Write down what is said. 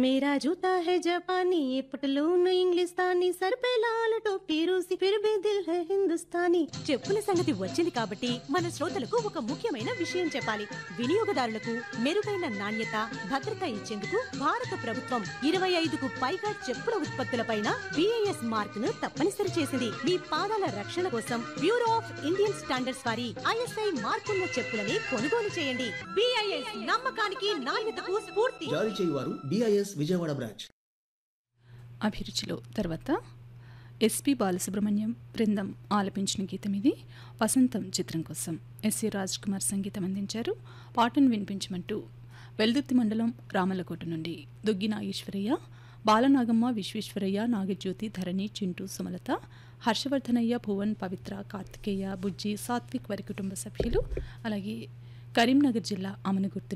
मेरा जूता है जापानी ये पटलून इंग्लिस्तानी सर पे लाल टोपी रूसी फिर भी दिल है हिंदुस्तानी చెప్పుల సంగతి వచ్చింది కాబట్టి మన శ్రోతలకు ఒక ముఖ్యమైన విషయం చెప్పాలి వినియోగదారులకు మెరుగైన నాణ్యత భద్రత ఇచ్చేందుకు భారత ప్రభుత్వం ఇరవై ఐదుకు పైగా చెప్పుల ఉత్పత్తులపైన బిఐఎస్ మార్క్ ను తప్పనిసరి చేసింది మీ పాదాల రక్షణ కోసం బ్యూరో ఆఫ్ ఇండియన్ స్టాండర్డ్స్ వారి ఐఎస్ఐ మార్కున్న చెప్పులని కొనుగోలు చేయండి బిఐఎస్ నమ్మకానికి నాణ్యతకు స్ఫూర్తి జారీ చేయువారు బిఐఎస్ విజయవాడ బ్రాంచ్ అభిరుచిలో తర్వాత ఎస్పి బాలసుబ్రహ్మణ్యం బృందం ఆలపించిన గీతం ఇది వసంతం చిత్రం కోసం ఎస్సి రాజ్ కుమార్ సంగీతం అందించారు పాటను వినిపించమంటూ వెల్దుర్తి మండలం రామలకోట నుండి దుగ్గి నాగేశ్వరయ్య బాలనాగమ్మ విశ్వేశ్వరయ్య నాగజ్యోతి ధరణి చింటూ సుమలత హర్షవర్ధనయ్య భువన్ పవిత్ర కార్తికేయ బుజ్జి సాత్విక్ వారి కుటుంబ సభ్యులు అలాగే కరీంనగర్ జిల్లా అమనగుర్తు